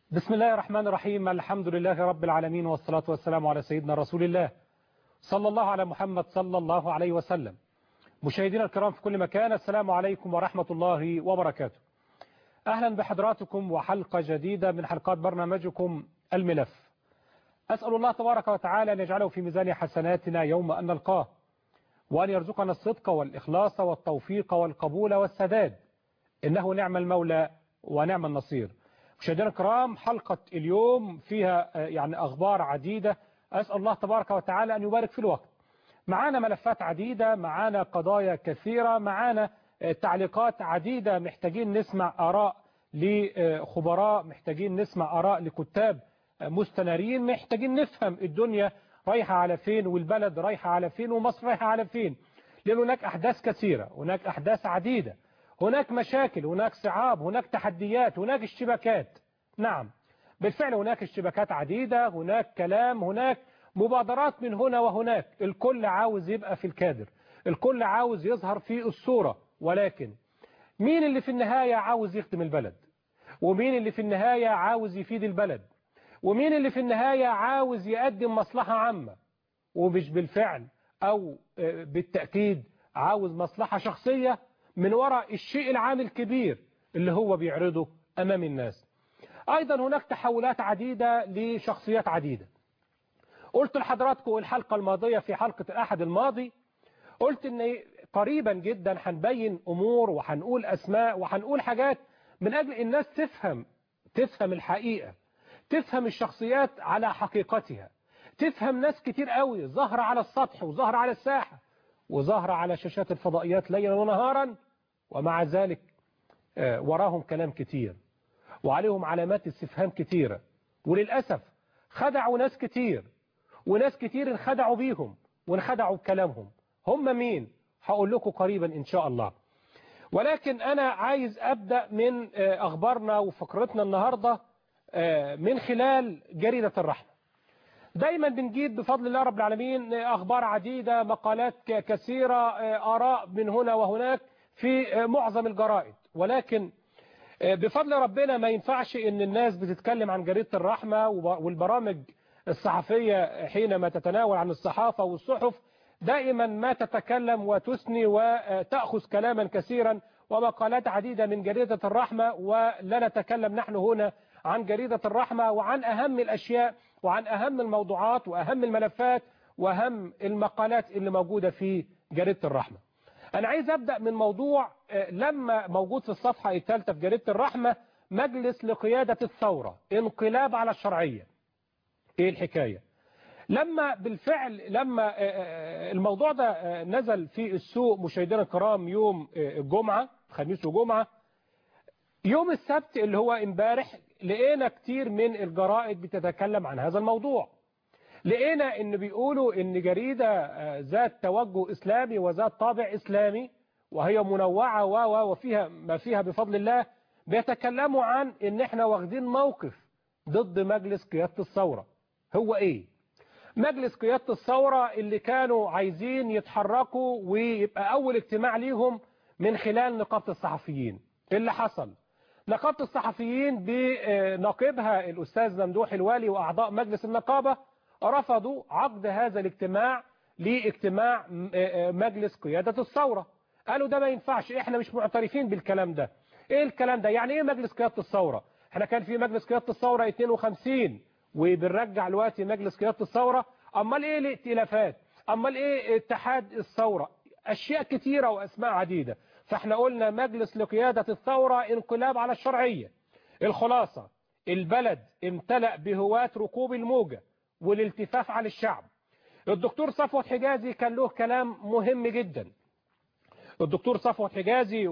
بسم الله الرحمن الرحيم الحمد لله رب العالمين والصلاة والسلام على سيدنا رسول الله صلى الله على محمد صلى الله عليه وسلم مشاهدينا الكرام في كل مكان السلام عليكم ورحمة الله وبركاته أهلا بحضراتكم وحلقة جديدة من حلقات برنامجكم الملف أسأل الله تبارك وتعالى أن يجعله في ميزان حسناتنا يوم أن نلقاه وأن يرزقنا الصدق والإخلاص والتوفيق والقبول والسداد إنه نعم المولى ونعم النصير مشاهدينا الكرام حلقة اليوم فيها يعني أخبار عديدة أسأل الله تبارك وتعالى أن يبارك في الوقت معانا ملفات عديدة معانا قضايا كثيرة معانا تعليقات عديدة محتاجين نسمع آراء لخبراء محتاجين نسمع آراء لكتاب مستنارين محتاجين نفهم الدنيا رايحة على فين والبلد رايحة على فين ومصر رايحة على فين لأن هناك أحداث كثيرة هناك أحداث عديدة هناك مشاكل هناك صعاب هناك تحديات هناك اشتباكات نعم بالفعل هناك اشتباكات عديدة هناك كلام هناك مبادرات من هنا وهناك الكل عاوز يبقى في الكادر الكل عاوز يظهر في الصورة ولكن مين اللي في النهاية عاوز يخدم البلد ومين اللي في النهاية عاوز يفيد البلد ومين اللي في النهاية عاوز يقدم مصلحة عامة ومش بالفعل أو بالتأكيد عاوز مصلحة شخصية من وراء الشيء العام الكبير اللي هو بيعرضه أمام الناس أيضا هناك تحولات عديدة لشخصيات عديدة قلت لحضراتكم الحلقة الماضية في حلقة الأحد الماضي قلت ان قريبا جدا هنبين أمور وهنقول أسماء وهنقول حاجات من أجل الناس تفهم تفهم الحقيقة تفهم الشخصيات على حقيقتها تفهم ناس كتير قوي ظهر على السطح وظهر على الساحة وظهر على شاشات الفضائيات ليلا ونهارا ومع ذلك وراهم كلام كتير وعليهم علامات استفهام كتيرة وللأسف خدعوا ناس كتير وناس كتير انخدعوا بيهم وانخدعوا بكلامهم هم مين هقول لكم قريبا إن شاء الله ولكن أنا عايز أبدأ من أخبارنا وفقرتنا النهاردة من خلال جريدة الرحمة دايما بنجيب بفضل الله رب العالمين أخبار عديدة مقالات كثيرة آراء من هنا وهناك في معظم الجرائد ولكن بفضل ربنا ما ينفعش ان الناس بتتكلم عن جريدة الرحمة والبرامج الصحفية حينما تتناول عن الصحافة والصحف دائما ما تتكلم وتثني وتأخذ كلاما كثيرا ومقالات عديدة من جريدة الرحمة ولا نتكلم نحن هنا عن جريدة الرحمة وعن أهم الأشياء وعن أهم الموضوعات وأهم الملفات وأهم المقالات اللي موجودة في جريدة الرحمة أنا عايز أبدأ من موضوع لما موجود في الصفحة الثالثة في جريدة الرحمة مجلس لقيادة الثورة انقلاب على الشرعية إيه الحكاية لما بالفعل لما الموضوع ده نزل في السوق مشاهدينا الكرام يوم الجمعة خميس وجمعة يوم السبت اللي هو امبارح لقينا كتير من الجرائد بتتكلم عن هذا الموضوع لقينا ان بيقولوا ان جريدة ذات توجه اسلامي وذات طابع اسلامي وهي منوعة و وفيها ما فيها بفضل الله بيتكلموا عن ان احنا واخدين موقف ضد مجلس قيادة الثورة هو ايه مجلس قيادة الثورة اللي كانوا عايزين يتحركوا ويبقى اول اجتماع ليهم من خلال نقابة الصحفيين اللي حصل نقابة الصحفيين بنقيبها الأستاذ ممدوح الوالي وأعضاء مجلس النقابة رفضوا عقد هذا الاجتماع لاجتماع مجلس قيادة الثورة قالوا ده ما ينفعش احنا مش معترفين بالكلام ده ايه الكلام ده يعني ايه مجلس قيادة الثورة احنا كان في مجلس قيادة الثورة 52 وبنرجع دلوقتي مجلس قيادة الثورة امال ايه الائتلافات امال ايه اتحاد الثورة اشياء كتيرة واسماء عديدة فاحنا قلنا مجلس لقيادة الثورة انقلاب على الشرعية الخلاصة البلد امتلأ بهواة ركوب الموجة والالتفاف على الشعب الدكتور صفوت حجازي كان له كلام مهم جدا الدكتور صفوت حجازي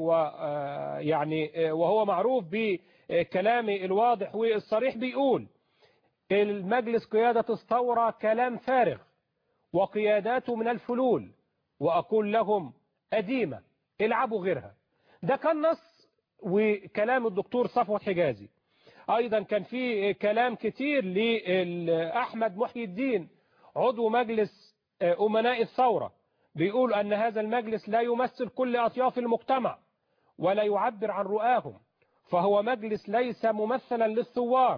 ويعني وهو معروف بكلامه الواضح والصريح بيقول المجلس قيادة الثورة كلام فارغ وقياداته من الفلول وأقول لهم أديمة العبوا غيرها ده كان نص وكلام الدكتور صفوت حجازي أيضا كان في كلام كتير لأحمد محي الدين عضو مجلس أمناء الثورة بيقول أن هذا المجلس لا يمثل كل أطياف المجتمع ولا يعبر عن رؤاهم فهو مجلس ليس ممثلا للثوار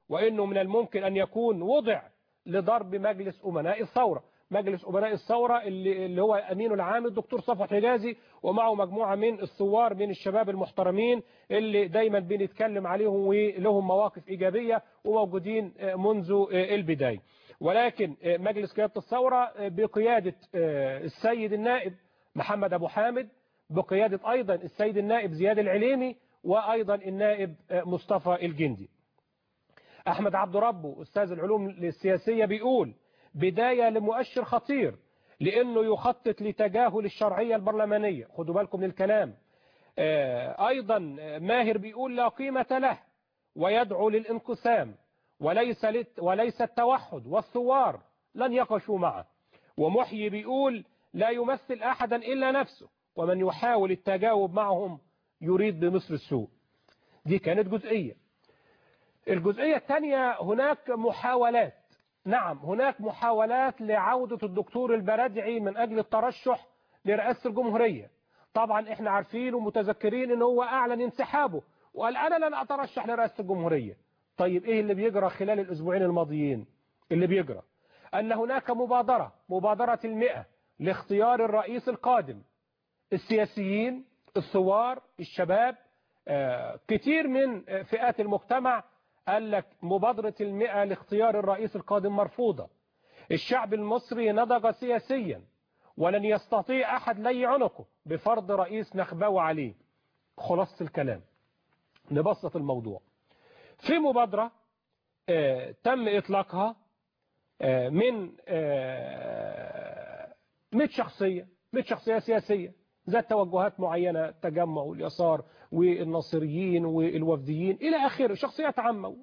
وإنه من الممكن أن يكون وضع لضرب مجلس أمناء الثورة مجلس أمناء الثورة اللي, اللي هو أمينه العام الدكتور صفوت حجازي ومعه مجموعة من الثوار من الشباب المحترمين اللي دايما بنتكلم عليهم ولهم مواقف إيجابية وموجودين منذ البداية ولكن مجلس قيادة الثورة بقيادة السيد النائب محمد أبو حامد بقيادة أيضا السيد النائب زياد العليمي وأيضا النائب مصطفى الجندي أحمد عبد ربه أستاذ العلوم السياسية بيقول بداية لمؤشر خطير لأنه يخطط لتجاهل الشرعية البرلمانية خدوا بالكم من الكلام أيضا ماهر بيقول لا قيمة له ويدعو للانقسام وليس, وليس التوحد والثوار لن يقشوا معه ومحيي بيقول لا يمثل أحدا إلا نفسه ومن يحاول التجاوب معهم يريد بمصر السوء دي كانت جزئية الجزئية الثانية هناك محاولات نعم هناك محاولات لعودة الدكتور البرادعي من أجل الترشح لرئاسة الجمهورية طبعا احنا عارفين ومتذكرين ان هو اعلن انسحابه وقال انا لن اترشح لرئاسة الجمهورية طيب ايه اللي بيجرى خلال الاسبوعين الماضيين اللي بيجرى ان هناك مبادرة مبادرة المئة لاختيار الرئيس القادم السياسيين الثوار الشباب آه كتير من فئات المجتمع قال لك مبادرة المئة لاختيار الرئيس القادم مرفوضة الشعب المصري نضج سياسيا ولن يستطيع أحد لي عنقه بفرض رئيس نخبوي عليه خلاصة الكلام نبسط الموضوع في مبادرة آه تم إطلاقها آه من آه 100 شخصية 100 شخصية سياسية ذات توجهات معينة تجمع اليسار والناصريين والوفديين إلى آخره شخصيات عامة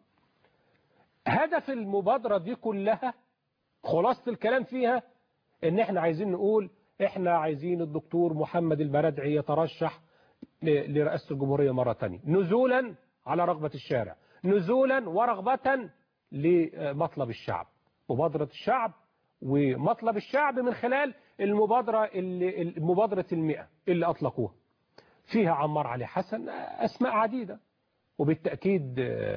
هدف المبادرة دي كلها خلاصة الكلام فيها ان احنا عايزين نقول احنا عايزين الدكتور محمد البرادعي يترشح لرئاسة الجمهورية مرة تانية نزولا على رغبة الشارع نزولا ورغبة لمطلب الشعب مبادرة الشعب ومطلب الشعب من خلال المبادرة اللي مبادرة المئة اللي أطلقوها فيها عمار علي حسن أسماء عديدة وبالتأكيد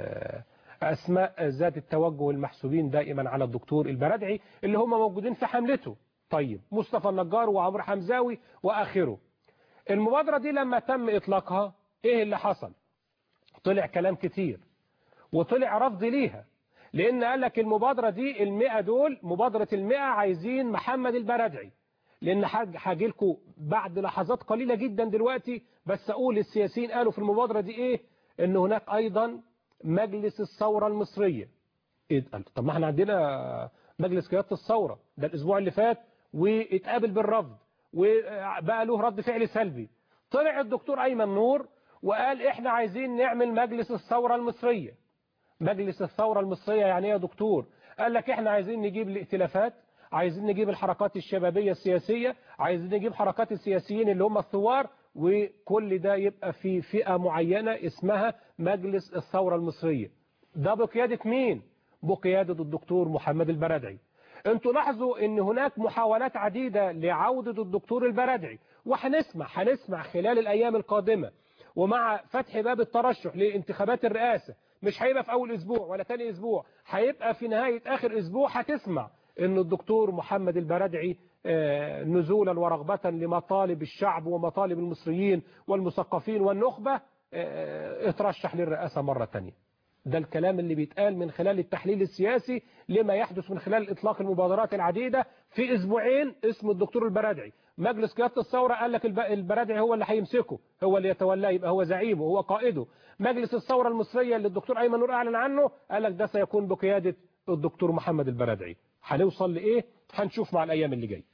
أسماء ذات التوجه المحسوبين دائما على الدكتور البرادعي اللي هم موجودين في حملته طيب مصطفى النجار وعمر حمزاوي وآخره المبادرة دي لما تم إطلاقها إيه اللي حصل طلع كلام كتير وطلع رفض ليها لأن قال لك المبادرة دي المئة دول مبادرة المئة عايزين محمد البرادعي لأن هاجي لكم بعد لحظات قليلة جدا دلوقتي بس أقول السياسيين قالوا في المبادرة دي إيه إن هناك أيضا مجلس الثورة المصرية إيه طب ما احنا عندنا مجلس قيادة الثورة ده الأسبوع اللي فات واتقابل بالرفض وبقى له رد فعل سلبي طلع الدكتور أيمن نور وقال احنا عايزين نعمل مجلس الثورة المصرية مجلس الثورة المصرية يعني ايه يا دكتور قال لك احنا عايزين نجيب الائتلافات عايزين نجيب الحركات الشبابية السياسية عايزين نجيب حركات السياسيين اللي هم الثوار وكل ده يبقى في فئة معينة اسمها مجلس الثورة المصرية ده بقيادة مين بقيادة الدكتور محمد البرادعي انتوا لاحظوا ان هناك محاولات عديدة لعودة الدكتور البرادعي وهنسمع هنسمع خلال الايام القادمة ومع فتح باب الترشح لانتخابات الرئاسة مش هيبقى في اول اسبوع ولا تاني اسبوع هيبقى في نهاية اخر اسبوع هتسمع ان الدكتور محمد البرادعي نزولا ورغبة لمطالب الشعب ومطالب المصريين والمثقفين والنخبة اترشح للرئاسة مرة تانية ده الكلام اللي بيتقال من خلال التحليل السياسي لما يحدث من خلال إطلاق المبادرات العديدة في أسبوعين اسم الدكتور البرادعي مجلس قيادة الثورة قال لك البرادعي هو اللي هيمسكه هو اللي يتولاه يبقى هو زعيمه هو قائده مجلس الثورة المصرية اللي الدكتور أيمن نور أعلن عنه قال لك ده سيكون بقيادة الدكتور محمد البرادعي هنوصل لإيه هنشوف مع الأيام اللي جايه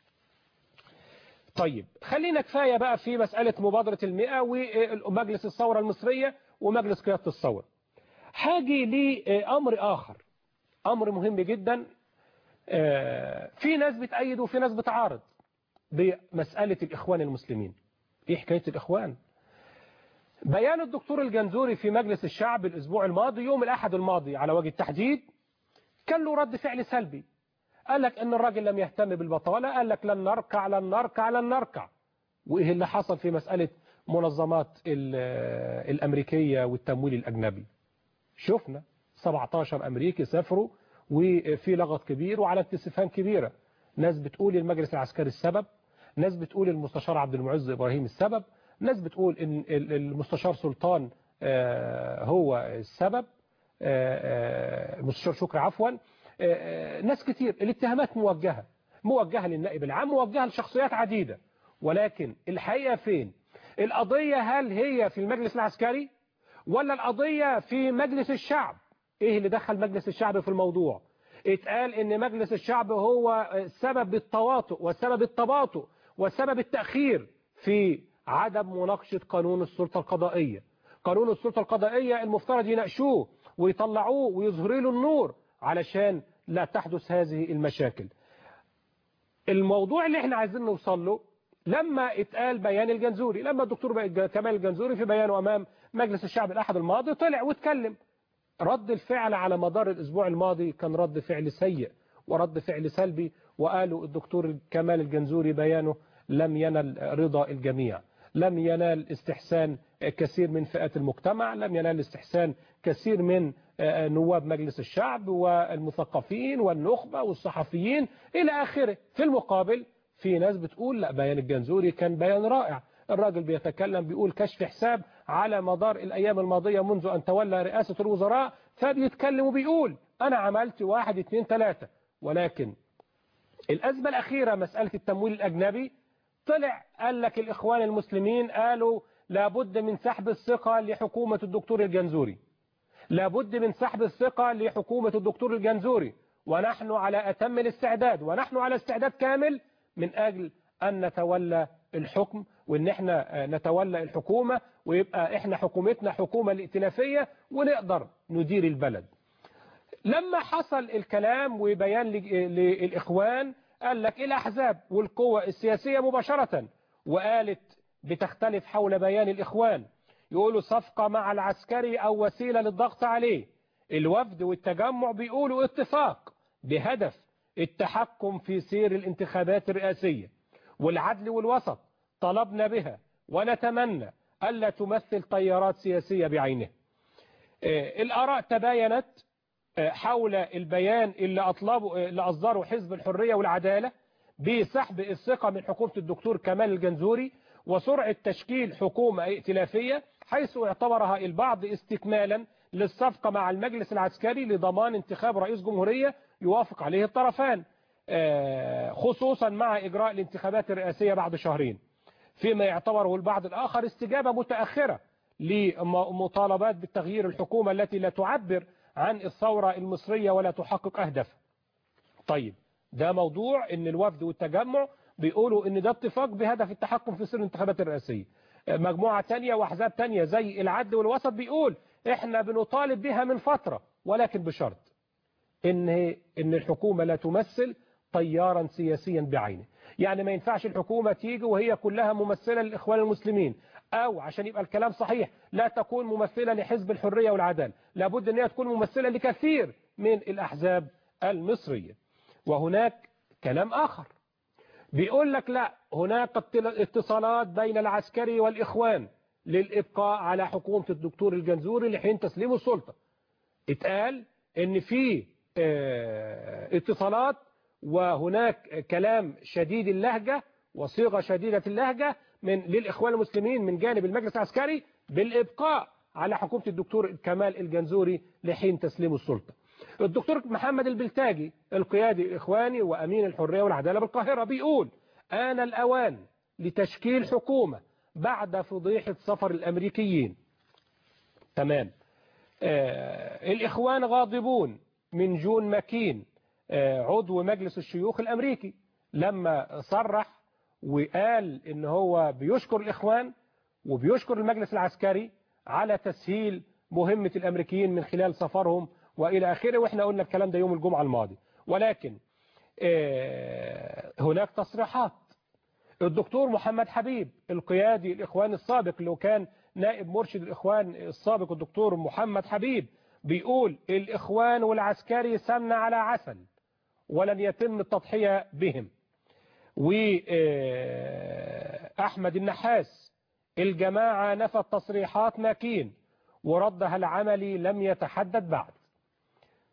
طيب خلينا كفاية بقى في مسألة مبادرة المئة ومجلس الثورة المصرية ومجلس قيادة الثورة حاجي لأمر آخر أمر مهم جدا في ناس بتأيد وفي ناس بتعارض بمسألة الإخوان المسلمين إيه حكاية الإخوان بيان الدكتور الجنزوري في مجلس الشعب الأسبوع الماضي يوم الأحد الماضي على وجه التحديد كان له رد فعل سلبي قال لك ان الراجل لم يهتم بالبطالة قال لك لن نركع لن نركع لن نركع وايه اللي حصل في مسألة منظمات الامريكية والتمويل الاجنبي شفنا 17 أمريكي سافروا وفي لغط كبير وعلى استفهام كبيرة ناس بتقول المجلس العسكري السبب ناس بتقول المستشار عبد المعز إبراهيم السبب ناس بتقول إن المستشار سلطان هو السبب المستشار شكري عفوا ناس كتير الاتهامات موجهة موجهة للنائب العام موجهة لشخصيات عديدة ولكن الحقيقة فين القضية هل هي في المجلس العسكري ولا القضية في مجلس الشعب ايه اللي دخل مجلس الشعب في الموضوع اتقال ان مجلس الشعب هو سبب التواطؤ وسبب التباطؤ وسبب التأخير في عدم مناقشة قانون السلطة القضائية قانون السلطة القضائية المفترض يناقشوه ويطلعوه ويظهروا له النور علشان لا تحدث هذه المشاكل الموضوع اللي احنا عايزين نوصل له لما اتقال بيان الجنزوري لما الدكتور كمال الجنزوري في بيانه أمام مجلس الشعب الأحد الماضي طلع واتكلم رد الفعل على مدار الأسبوع الماضي كان رد فعل سيء ورد فعل سلبي وقالوا الدكتور كمال الجنزوري بيانه لم ينل رضا الجميع لم ينال استحسان كثير من فئات المجتمع لم ينال استحسان كثير من نواب مجلس الشعب والمثقفين والنخبة والصحفيين إلى آخره في المقابل في ناس بتقول لا بيان الجنزوري كان بيان رائع الراجل بيتكلم بيقول كشف حساب على مدار الأيام الماضية منذ أن تولى رئاسة الوزراء فبيتكلم وبيقول أنا عملت واحد اثنين ثلاثة ولكن الأزمة الأخيرة مسألة التمويل الأجنبي طلع قال لك الإخوان المسلمين قالوا لابد من سحب الثقة لحكومة الدكتور الجنزوري لابد من سحب الثقة لحكومة الدكتور الجنزوري ونحن على أتم الاستعداد ونحن على استعداد كامل من أجل أن نتولى الحكم وان احنا نتولى الحكومة ويبقى احنا حكومتنا حكومة الائتلافية ونقدر ندير البلد لما حصل الكلام وبيان للإخوان قال لك الأحزاب والقوى السياسية مباشرة وقالت بتختلف حول بيان الإخوان يقولوا صفقة مع العسكري أو وسيلة للضغط عليه الوفد والتجمع بيقولوا اتفاق بهدف التحكم في سير الانتخابات الرئاسية والعدل والوسط طلبنا بها ونتمنى ألا تمثل تيارات سياسية بعينها الآراء تباينت حول البيان اللي أطلبه اللي أصدره حزب الحرية والعدالة بسحب الثقة من حكومة الدكتور كمال الجنزوري وسرعة تشكيل حكومة ائتلافية حيث اعتبرها البعض استكمالا للصفقة مع المجلس العسكري لضمان انتخاب رئيس جمهورية يوافق عليه الطرفان خصوصا مع إجراء الانتخابات الرئاسية بعد شهرين فيما يعتبره البعض الآخر استجابة متأخرة لمطالبات بالتغيير الحكومة التي لا تعبر عن الثورة المصرية ولا تحقق أهداف طيب ده موضوع ان الوفد والتجمع بيقولوا ان ده اتفاق بهدف التحكم في سر الانتخابات الرئاسية مجموعة تانية واحزاب تانية زي العدل والوسط بيقول احنا بنطالب بها من فترة ولكن بشرط ان ان الحكومة لا تمثل تيارا سياسيا بعينه يعني ما ينفعش الحكومة تيجي وهي كلها ممثلة للإخوان المسلمين أو عشان يبقى الكلام صحيح لا تكون ممثلة لحزب الحرية والعدالة لابد أن هي تكون ممثلة لكثير من الأحزاب المصرية وهناك كلام آخر بيقول لك لا هناك اتصالات بين العسكري والإخوان للإبقاء على حكومة الدكتور الجنزوري لحين تسليم السلطة اتقال ان في اه اتصالات وهناك كلام شديد اللهجة وصيغة شديدة اللهجة من للإخوان المسلمين من جانب المجلس العسكري بالإبقاء على حكومة الدكتور كمال الجنزوري لحين تسليم السلطة الدكتور محمد البلتاجي القيادي الإخواني وأمين الحرية والعدالة بالقاهرة بيقول آن الأوان لتشكيل حكومة بعد فضيحة سفر الأمريكيين تمام آه الإخوان غاضبون من جون ماكين آه عضو مجلس الشيوخ الأمريكي لما صرح وقال إن هو بيشكر الإخوان وبيشكر المجلس العسكري على تسهيل مهمة الأمريكيين من خلال سفرهم وإلى آخره وإحنا قلنا الكلام ده يوم الجمعة الماضي ولكن آه هناك تصريحات الدكتور محمد حبيب القيادي الإخوان السابق اللي كان نائب مرشد الإخوان السابق الدكتور محمد حبيب بيقول الإخوان والعسكري سمن على عسل ولن يتم التضحية بهم وأحمد النحاس الجماعة نفت تصريحات ماكين وردها العملي لم يتحدد بعد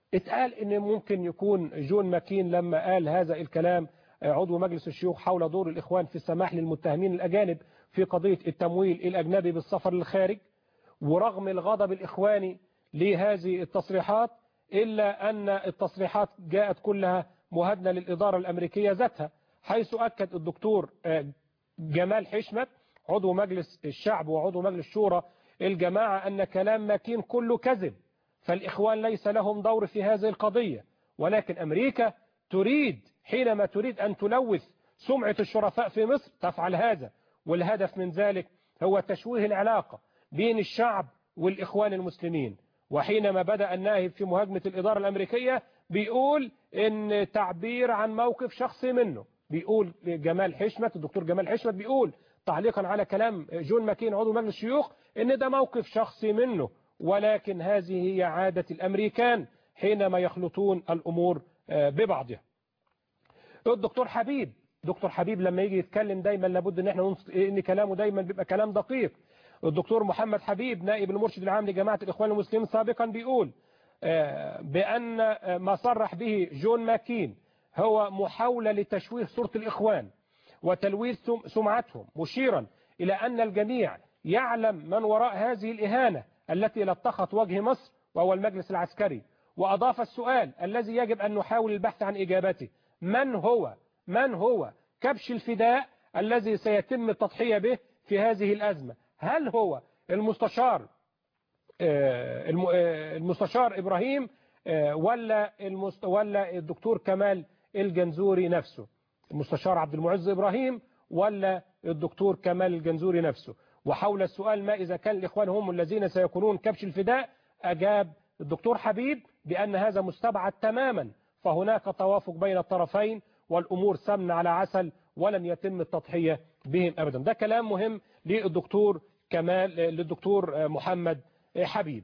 اتقال ان ممكن يكون جون ماكين لما قال هذا الكلام عضو مجلس الشيوخ حول دور الإخوان في السماح للمتهمين الأجانب في قضية التمويل الأجنبي بالسفر للخارج ورغم الغضب الإخواني لهذه التصريحات إلا أن التصريحات جاءت كلها مهادنة للإدارة الأمريكية ذاتها حيث أكد الدكتور جمال حشمت عضو مجلس الشعب وعضو مجلس الشورى الجماعة أن كلام ماكين كله كذب فالإخوان ليس لهم دور في هذه القضية ولكن أمريكا تريد حينما تريد أن تلوث سمعة الشرفاء في مصر تفعل هذا والهدف من ذلك هو تشويه العلاقة بين الشعب والإخوان المسلمين وحينما بدأ الناهب في مهاجمة الإدارة الأمريكية بيقول إن تعبير عن موقف شخصي منه بيقول جمال حشمت الدكتور جمال حشمت بيقول تعليقا على كلام جون ماكين عضو مجلس الشيوخ إن ده موقف شخصي منه ولكن هذه هي عادة الأمريكان حينما يخلطون الأمور ببعضها الدكتور حبيب دكتور حبيب لما يجي يتكلم دايما لابد ان احنا ان كلامه دايما بيبقى كلام دقيق الدكتور محمد حبيب نائب المرشد العام لجماعة الإخوان المسلمين سابقا بيقول بأن ما صرح به جون ماكين هو محاولة لتشويه صورة الإخوان وتلويث سمعتهم مشيرا إلى أن الجميع يعلم من وراء هذه الإهانة التي لطخت وجه مصر وهو المجلس العسكري وأضاف السؤال الذي يجب أن نحاول البحث عن إجابته من هو من هو كبش الفداء الذي سيتم التضحية به في هذه الأزمة هل هو المستشار المستشار إبراهيم ولا ولا الدكتور كمال الجنزوري نفسه المستشار عبد المعز إبراهيم ولا الدكتور كمال الجنزوري نفسه وحول السؤال ما إذا كان الإخوان هم الذين سيكونون كبش الفداء أجاب الدكتور حبيب بأن هذا مستبعد تماما فهناك توافق بين الطرفين والأمور سمن على عسل ولن يتم التضحية بهم أبدا ده كلام مهم للدكتور كمال للدكتور محمد حبيب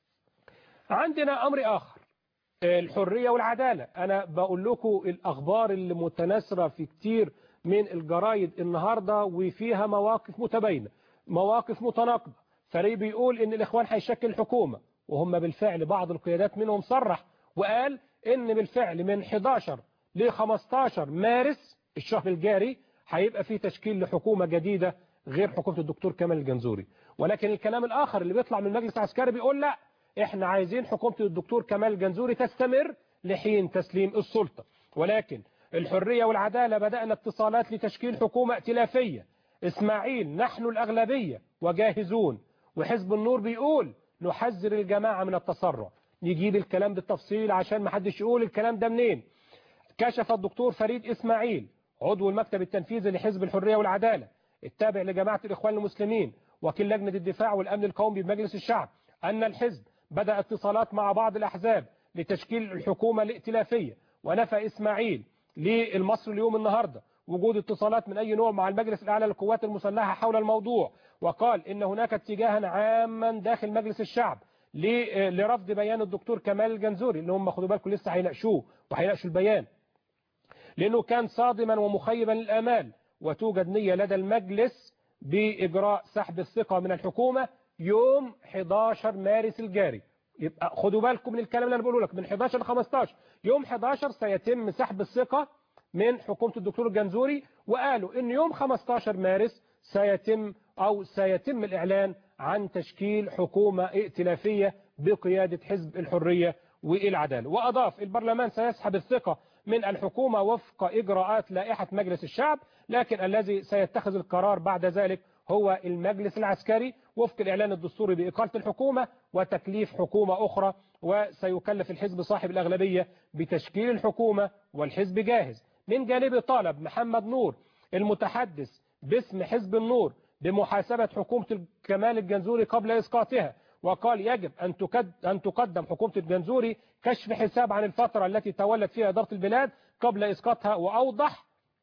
عندنا أمر آخر الحرية والعدالة أنا بقول لكم الأخبار اللي متناثرة في كتير من الجرايد النهاردة وفيها مواقف متباينة مواقف متناقضة فريق بيقول ان الإخوان هيشكل حكومة وهم بالفعل بعض القيادات منهم صرح وقال ان بالفعل من 11 ل 15 مارس الشهر الجاري هيبقى في تشكيل لحكومة جديدة غير حكومة الدكتور كمال الجنزوري ولكن الكلام الآخر اللي بيطلع من المجلس العسكري بيقول لا احنا عايزين حكومة الدكتور كمال الجنزوري تستمر لحين تسليم السلطة ولكن الحرية والعدالة بدأنا اتصالات لتشكيل حكومة ائتلافية اسماعيل نحن الأغلبية وجاهزون وحزب النور بيقول نحذر الجماعة من التسرع نجيب الكلام بالتفصيل عشان ما حدش يقول الكلام ده منين كشف الدكتور فريد إسماعيل عضو المكتب التنفيذي لحزب الحرية والعدالة التابع لجماعة الإخوان المسلمين وكيل لجنة الدفاع والأمن القومي بمجلس الشعب أن الحزب بدأ اتصالات مع بعض الأحزاب لتشكيل الحكومة الائتلافية ونفى إسماعيل للمصر اليوم النهاردة وجود اتصالات من أي نوع مع المجلس الأعلى للقوات المسلحة حول الموضوع وقال إن هناك اتجاها عاما داخل مجلس الشعب لرفض بيان الدكتور كمال الجنزوري اللي هم خدوا بالكم لسه هيناقشوه وهيناقشوا البيان لأنه كان صادما ومخيبا للآمال وتوجد نية لدى المجلس بإجراء سحب الثقة من الحكومة يوم 11 مارس الجاري يبقى خدوا بالكم من الكلام اللي انا بقوله لك من 11 ل 15 يوم 11 سيتم سحب الثقة من حكومة الدكتور الجنزوري وقالوا ان يوم 15 مارس سيتم او سيتم الاعلان عن تشكيل حكومة ائتلافية بقيادة حزب الحرية والعدالة واضاف البرلمان سيسحب الثقة من الحكومة وفق اجراءات لائحة مجلس الشعب لكن الذي سيتخذ القرار بعد ذلك هو المجلس العسكري وفق الإعلان الدستوري بإقالة الحكومة وتكليف حكومة أخرى وسيكلف الحزب صاحب الأغلبية بتشكيل الحكومة والحزب جاهز من جانبه طالب محمد نور المتحدث باسم حزب النور بمحاسبة حكومة كمال الجنزوري قبل إسقاطها وقال يجب أن أن تقدم حكومة الجنزوري كشف حساب عن الفترة التي تولت فيها إدارة البلاد قبل إسقاطها وأوضح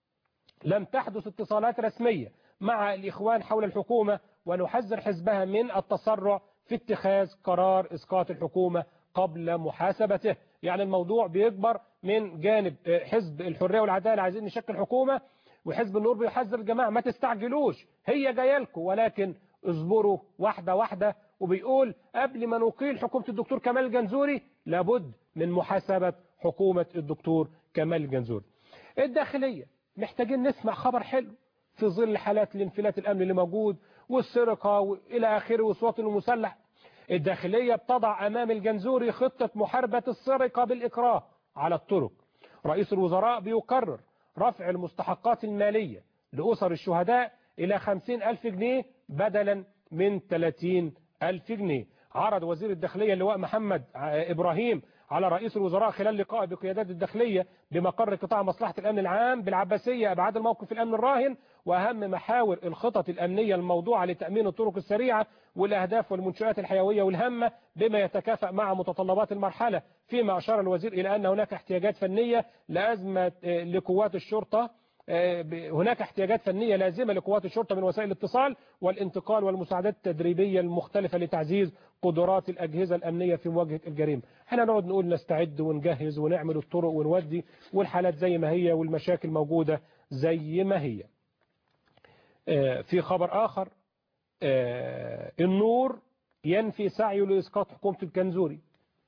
لم تحدث اتصالات رسمية مع الإخوان حول الحكومة ونحذر حزبها من التسرع في اتخاذ قرار إسقاط الحكومة قبل محاسبته يعني الموضوع بيكبر من جانب حزب الحرية والعدالة عايزين نشكل حكومة وحزب النور بيحذر الجماعة ما تستعجلوش هي جايه لكم ولكن اصبروا واحدة واحدة وبيقول قبل ما نقيل حكومة الدكتور كمال الجنزوري لابد من محاسبة حكومة الدكتور كمال الجنزوري الداخلية محتاجين نسمع خبر حلو في ظل حالات الانفلات الأمن اللي موجود والسرقة وإلى آخره والصوت المسلح الداخلية بتضع أمام الجنزوري خطة محاربة السرقة بالإكراه على الطرق رئيس الوزراء بيقرر رفع المستحقات المالية لأسر الشهداء إلى 50 ألف جنيه بدلا من 30 ألف جنيه عرض وزير الداخلية اللواء محمد إبراهيم على رئيس الوزراء خلال لقاء بقيادات الداخلية بمقر قطاع مصلحة الأمن العام بالعباسية أبعاد الموقف الأمن الراهن وأهم محاور الخطط الأمنية الموضوعة لتأمين الطرق السريعة والأهداف والمنشآت الحيوية والهامة بما يتكافأ مع متطلبات المرحلة فيما أشار الوزير إلى أن هناك احتياجات فنية لأزمة لقوات الشرطة هناك احتياجات فنية لازمة لقوات الشرطة من وسائل الاتصال والانتقال والمساعدات التدريبية المختلفة لتعزيز قدرات الأجهزة الأمنية في مواجهة الجريمة احنا نقعد نقول نستعد ونجهز ونعمل الطرق ونودي والحالات زي ما هي والمشاكل موجودة زي ما هي في خبر آخر النور ينفي سعيه لإسقاط حكومة الكنزوري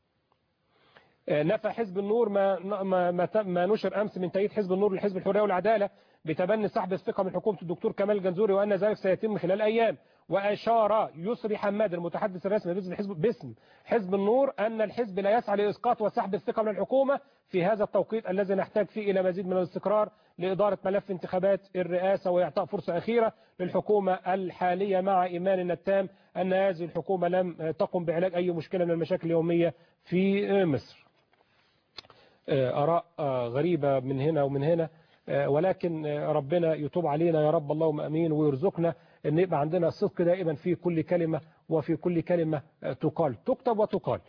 نفى حزب النور ما ما ما, ما نشر امس من تأييد حزب النور لحزب الحريه والعداله بتبني سحب الثقه من حكومه الدكتور كمال الجنزوري وان ذلك سيتم خلال ايام واشار يسري حماد المتحدث الرسمي باسم حزب باسم حزب النور ان الحزب لا يسعى لاسقاط وسحب الثقه من الحكومه في هذا التوقيت الذي نحتاج فيه الى مزيد من الاستقرار لاداره ملف انتخابات الرئاسه واعطاء فرصه اخيره للحكومه الحاليه مع ايماننا التام ان هذه الحكومه لم تقم بعلاج اي مشكله من المشاكل اليوميه في مصر. آراء غريبة من هنا ومن هنا ولكن ربنا يتوب علينا يا رب اللهم أمين ويرزقنا أن يبقى عندنا صدق دائما في كل كلمة وفي كل كلمة تقال تكتب وتقال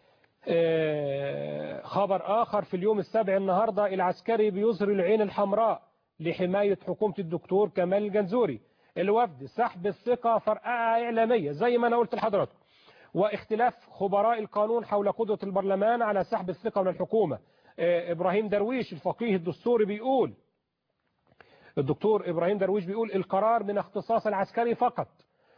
خبر آخر في اليوم السابع النهاردة العسكري بيظهر العين الحمراء لحماية حكومة الدكتور كمال الجنزوري الوفد سحب الثقة فرقعة إعلامية زي ما أنا قلت لحضراتكم واختلاف خبراء القانون حول قدرة البرلمان على سحب الثقة من الحكومة إبراهيم درويش الفقيه الدستوري بيقول الدكتور إبراهيم درويش بيقول القرار من اختصاص العسكري فقط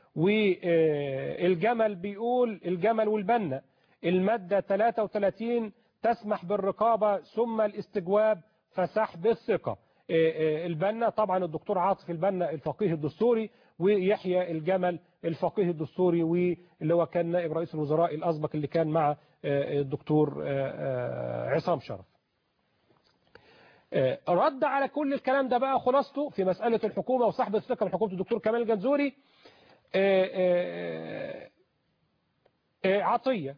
والجمل بيقول الجمل والبنة المادة 33 تسمح بالرقابة ثم الاستجواب فسحب الثقة البنا طبعا الدكتور عاطف البنا الفقيه الدستوري ويحيى الجمل الفقيه الدستوري واللي هو كان نائب رئيس الوزراء الأسبق اللي كان مع الدكتور عصام شرف رد على كل الكلام ده بقى خلاصته في مسألة الحكومة وسحب الثقة من حكومة الدكتور كمال الجنزوري عطية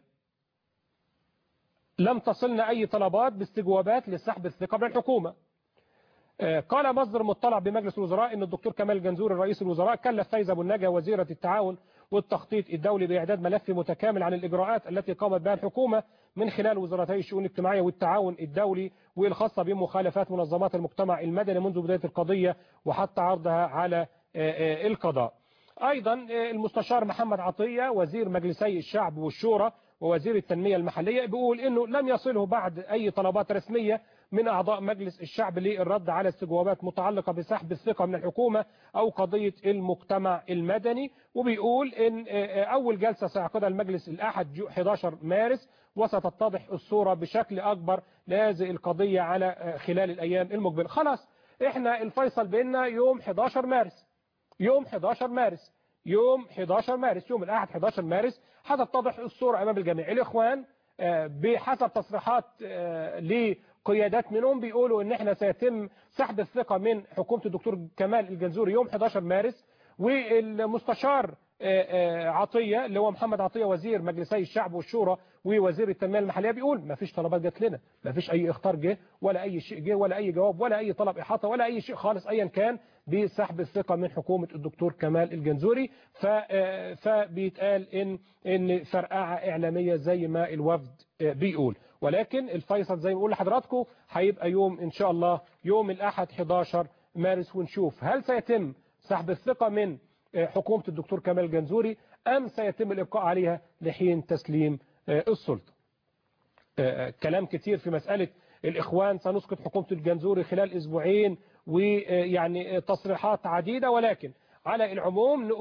لم تصلنا أي طلبات باستجوابات لسحب الثقة من الحكومة قال مصدر مطلع بمجلس الوزراء ان الدكتور كمال الجنزوري رئيس الوزراء كلف فايزة ابو النجا وزيرة التعاون والتخطيط الدولي بإعداد ملف متكامل عن الإجراءات التي قامت بها الحكومة من خلال وزارتي الشؤون الاجتماعية والتعاون الدولي والخاصة بمخالفات منظمات المجتمع المدني منذ بداية القضية وحتى عرضها على القضاء أيضا المستشار محمد عطية وزير مجلسي الشعب والشورى ووزير التنمية المحلية بيقول انه لم يصله بعد اي طلبات رسمية من اعضاء مجلس الشعب للرد على استجوابات متعلقة بسحب الثقة من الحكومة او قضية المجتمع المدني وبيقول ان اول جلسة سيعقدها المجلس الاحد 11 مارس وستتضح الصورة بشكل اكبر لهذه القضية على خلال الايام المقبلة خلاص احنا الفيصل بيننا يوم 11 مارس يوم 11 مارس يوم 11 مارس يوم الأحد 11 مارس هتتضح الصورة أمام الجميع الإخوان بحسب تصريحات لقيادات منهم بيقولوا ان احنا سيتم سحب الثقة من حكومة الدكتور كمال الجنزوري يوم 11 مارس والمستشار عطية اللي هو محمد عطية وزير مجلسي الشعب والشورى ووزير التنمية المحلية بيقول ما فيش طلبات جات لنا ما فيش أي اختار جه ولا أي شيء جه ولا أي جواب ولا أي طلب إحاطة ولا أي شيء خالص أيا كان بسحب الثقة من حكومة الدكتور كمال الجنزوري فبيتقال إن إن فرقعة إعلامية زي ما الوفد بيقول ولكن الفيصل زي ما بقول لحضراتكم هيبقى يوم إن شاء الله يوم الأحد 11 مارس ونشوف هل سيتم سحب الثقة من حكومة الدكتور كمال الجنزوري أم سيتم الإبقاء عليها لحين تسليم السلطة كلام كتير في مسألة الإخوان سنسقط حكومة الجنزوري خلال أسبوعين ويعني تصريحات عديدة ولكن على العموم نقول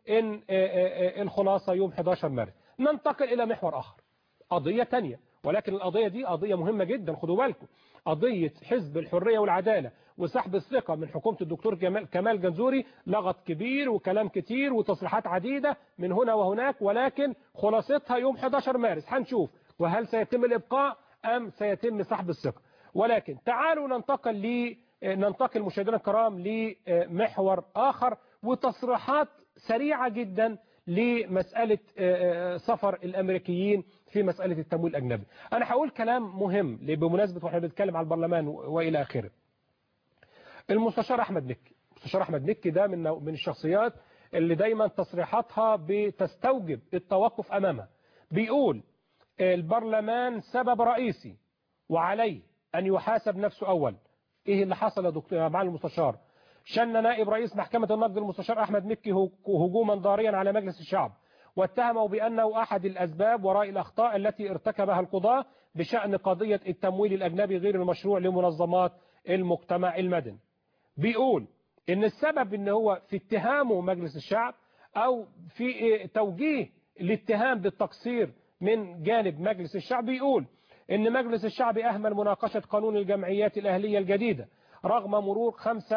إن الخلاصة يوم 11 مارس ننتقل إلى محور آخر قضية تانية ولكن القضية دي قضية مهمة جدا خدوا بالكم قضية حزب الحرية والعدالة وسحب الثقة من حكومة الدكتور كمال, كمال جنزوري لغط كبير وكلام كتير وتصريحات عديدة من هنا وهناك ولكن خلاصتها يوم 11 مارس هنشوف وهل سيتم الإبقاء أم سيتم سحب الثقة ولكن تعالوا ننتقل ل ننتقل مشاهدينا الكرام لمحور آخر وتصريحات سريعة جدا لمسألة سفر الأمريكيين في مسألة التمويل الأجنبي أنا هقول كلام مهم بمناسبة وإحنا بنتكلم على البرلمان وإلى آخره المستشار أحمد مكي المستشار أحمد مكي ده من من الشخصيات اللي دايما تصريحاتها بتستوجب التوقف أمامها بيقول البرلمان سبب رئيسي وعليه أن يحاسب نفسه أول إيه اللي حصل يا دكتور مع المستشار شن نائب رئيس محكمة النقد المستشار أحمد مكي هجوما ضاريا على مجلس الشعب واتهمه بأنه أحد الأسباب وراء الأخطاء التي ارتكبها القضاة بشأن قضية التمويل الأجنبي غير المشروع لمنظمات المجتمع المدني بيقول إن السبب إن هو في اتهامه مجلس الشعب أو في توجيه الاتهام بالتقصير من جانب مجلس الشعب بيقول إن مجلس الشعب أهمل مناقشة قانون الجمعيات الأهلية الجديدة رغم مرور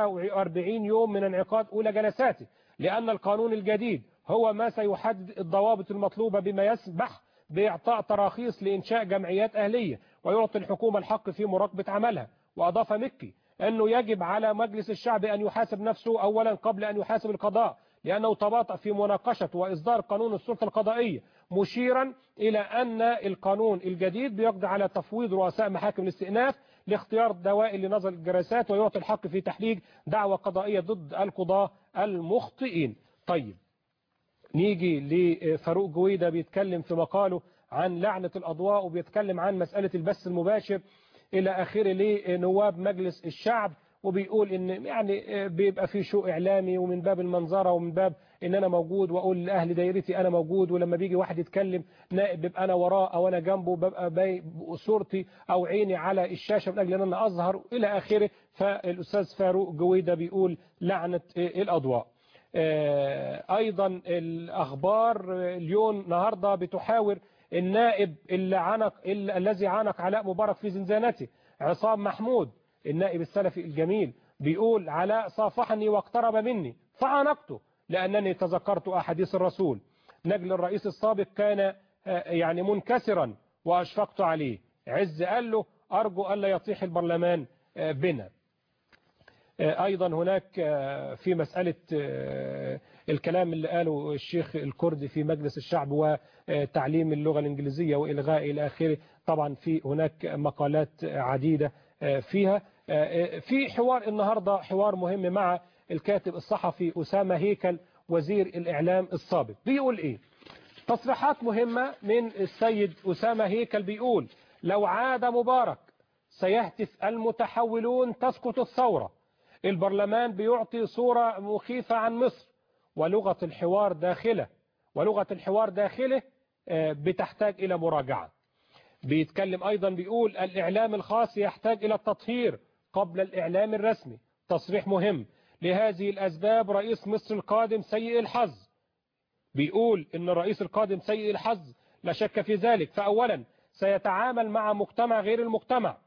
45 يوم من انعقاد أولى جلساته لأن القانون الجديد هو ما سيحدد الضوابط المطلوبة بما يسمح بإعطاء تراخيص لإنشاء جمعيات أهلية ويعطي الحكومة الحق في مراقبة عملها وأضاف مكي أنه يجب على مجلس الشعب أن يحاسب نفسه أولا قبل أن يحاسب القضاء لأنه تباطأ في مناقشة وإصدار قانون السلطة القضائية مشيرا إلى أن القانون الجديد بيقضي على تفويض رؤساء محاكم الاستئناف لاختيار دوائر لنظر الجلسات ويعطي الحق في تحريج دعوة قضائية ضد القضاة المخطئين طيب نيجي لفاروق جويدة بيتكلم في مقاله عن لعنة الأضواء وبيتكلم عن مسألة البث المباشر إلى آخره لنواب مجلس الشعب وبيقول ان يعني بيبقى في شو اعلامي ومن باب المنظره ومن باب ان انا موجود واقول لاهل دايرتي انا موجود ولما بيجي واحد يتكلم نائب بيبقى انا وراه او انا جنبه ببقى باي صورتي او عيني على الشاشه من اجل ان انا اظهر الى اخره فالاستاذ فاروق جويده بيقول لعنه الاضواء ايضا الاخبار اليوم النهارده بتحاور النائب اللي عنق الذي عانق علاء مبارك في زنزانته عصام محمود النائب السلفي الجميل بيقول علاء صافحني واقترب مني فعانقته لأنني تذكرت أحاديث الرسول نجل الرئيس السابق كان يعني منكسرا وأشفقت عليه عز قال له أرجو ألا يطيح البرلمان بنا أيضا هناك في مسألة الكلام اللي قاله الشيخ الكردي في مجلس الشعب وتعليم اللغة الإنجليزية وإلغاء إلى آخره طبعا في هناك مقالات عديدة فيها في حوار النهاردة حوار مهم مع الكاتب الصحفي أسامة هيكل وزير الإعلام السابق بيقول إيه تصريحات مهمة من السيد أسامة هيكل بيقول لو عاد مبارك سيهتف المتحولون تسقط الثورة البرلمان بيعطي صورة مخيفة عن مصر ولغة الحوار داخله ولغة الحوار داخله بتحتاج إلى مراجعة بيتكلم أيضا بيقول الإعلام الخاص يحتاج إلى التطهير قبل الإعلام الرسمي تصريح مهم لهذه الأسباب رئيس مصر القادم سيء الحظ بيقول إن الرئيس القادم سيء الحظ لا شك في ذلك فأولا سيتعامل مع مجتمع غير المجتمع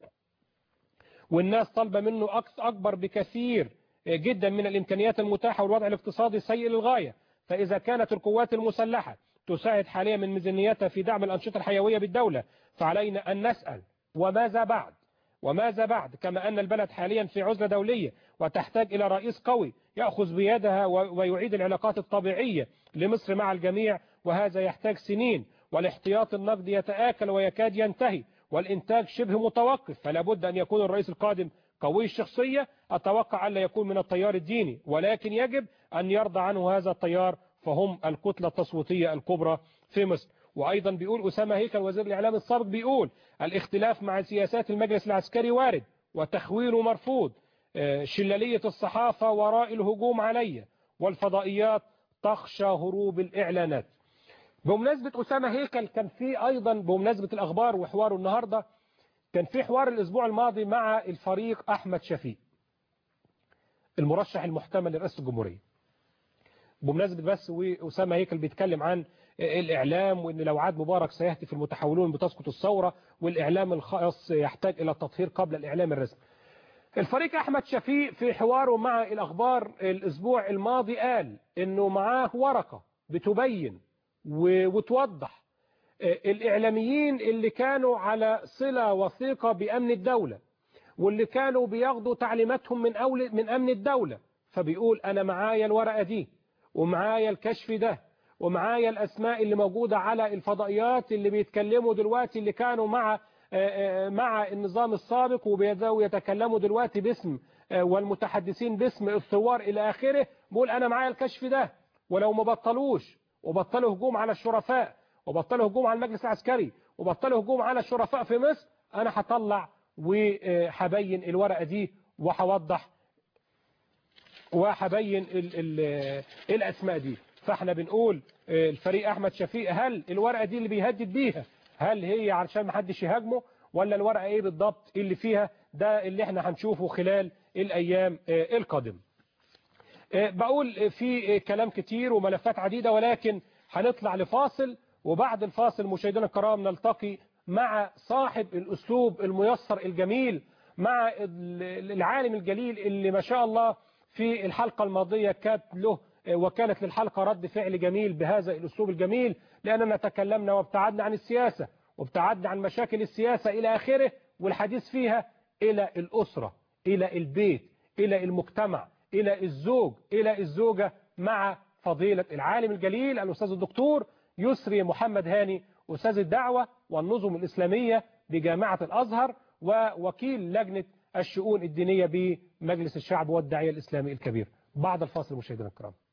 والناس طالبة منه أكبر بكثير جدا من الإمكانيات المتاحة والوضع الاقتصادي سيء للغاية فإذا كانت القوات المسلحة تساعد حاليا من ميزانيتها في دعم الأنشطة الحيوية بالدولة فعلينا أن نسأل وماذا بعد وماذا بعد كما أن البلد حاليا في عزلة دولية وتحتاج إلى رئيس قوي يأخذ بيدها ويعيد العلاقات الطبيعية لمصر مع الجميع وهذا يحتاج سنين والاحتياط النقدي يتآكل ويكاد ينتهي والإنتاج شبه متوقف فلا بد أن يكون الرئيس القادم قوي الشخصية أتوقع أن لا يكون من التيار الديني ولكن يجب أن يرضى عنه هذا التيار فهم الكتلة التصويتية الكبرى في مصر وأيضا بيقول أسامة هيكل وزير الإعلام السابق بيقول الاختلاف مع سياسات المجلس العسكري وارد وتخويله مرفوض شلالية الصحافة وراء الهجوم علي والفضائيات تخشى هروب الإعلانات بمناسبة أسامة هيكل كان في أيضا بمناسبة الأخبار وحواره النهاردة كان في حوار الأسبوع الماضي مع الفريق أحمد شفيق المرشح المحتمل لرئاسة الجمهورية بمناسبة بس وأسامة هيكل بيتكلم عن الإعلام وأن لو عاد مبارك سيهتف المتحولون بتسقط الثورة والإعلام الخاص يحتاج إلى التطهير قبل الإعلام الرسمي الفريق أحمد شفيق في حواره مع الأخبار الأسبوع الماضي قال أنه معاه ورقة بتبين وتوضح الإعلاميين اللي كانوا على صلة وثيقة بأمن الدولة واللي كانوا بياخدوا تعليماتهم من أول من أمن الدولة فبيقول أنا معايا الورقة دي ومعايا الكشف ده ومعايا الأسماء اللي موجودة على الفضائيات اللي بيتكلموا دلوقتي اللي كانوا مع مع النظام السابق وبيبداوا يتكلموا دلوقتي باسم والمتحدثين باسم الثوار إلى آخره بيقول أنا معايا الكشف ده ولو ما بطلوش وبطلوا هجوم على الشرفاء وبطلوا هجوم على المجلس العسكري وبطلوا هجوم على الشرفاء في مصر أنا هطلع وهبين الورقة دي وهوضح وهبين ال ال الأسماء دي فاحنا بنقول الفريق أحمد شفيق هل الورقة دي اللي بيهدد بيها هل هي علشان ما حدش يهاجمه ولا الورقة ايه بالضبط اللي فيها ده اللي احنا هنشوفه خلال الأيام القادمة بقول في كلام كتير وملفات عديدة ولكن هنطلع لفاصل وبعد الفاصل مشاهدينا الكرام نلتقي مع صاحب الأسلوب الميسر الجميل مع العالم الجليل اللي ما شاء الله في الحلقة الماضية كانت له وكانت للحلقة رد فعل جميل بهذا الأسلوب الجميل لأننا تكلمنا وابتعدنا عن السياسة وابتعدنا عن مشاكل السياسة إلى آخره والحديث فيها إلى الأسرة إلى البيت إلى المجتمع إلى الزوج إلى الزوجة مع فضيلة العالم الجليل الأستاذ الدكتور يسري محمد هاني أستاذ الدعوة والنظم الإسلامية بجامعة الأزهر ووكيل لجنة الشؤون الدينية بمجلس الشعب والداعية الإسلامي الكبير بعد الفاصل مشاهدينا الكرام